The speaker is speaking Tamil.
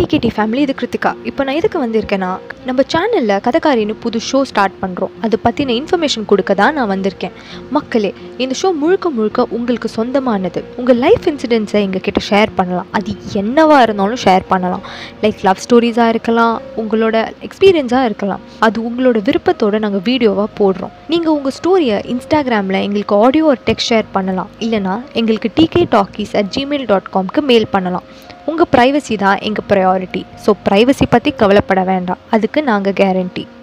டிகேடி ஃபேமிலி இது கிருத்திகா இப்போ நான் எதுக்கு வந்திருக்கேன்னா நம்ம சேனலில் கதைக்காரின்னு புது ஷோ ஸ்டார்ட் பண்ணுறோம் அதை பற்றின இன்ஃபர்மேஷன் கொடுக்க தான் நான் வந்திருக்கேன் மக்களே இந்த ஷோ முழுக்க முழுக்க உங்களுக்கு சொந்தமானது உங்கள் லைஃப் இன்சிடென்ட்ஸை எங்ககிட்ட ஷேர் பண்ணலாம் அது என்னவாக இருந்தாலும் ஷேர் பண்ணலாம் லைக் லவ் ஸ்டோரிஸாக இருக்கலாம் உங்களோட எக்ஸ்பீரியன்ஸாக இருக்கலாம் அது உங்களோட விருப்பத்தோடு நாங்கள் வீடியோவாக போடுறோம் நீங்கள் உங்கள் ஸ்டோரியை இன்ஸ்டாகிராமில் எங்களுக்கு ஆடியோ ஒரு டெக்ஸ்ட் ஷேர் பண்ணலாம் இல்லைனா எங்களுக்கு DK talkies at Gmail dot காம்க்கு மெயில் பண்ணலாம் உங்கள் ப்ரைவசி தான் எங்கள் ப்ரையாரிட்டி ஸோ ப்ரைவசி பற்றி கவலைப்பட வேண்டாம் அதுக்கு நாங்கள் கேரண்டி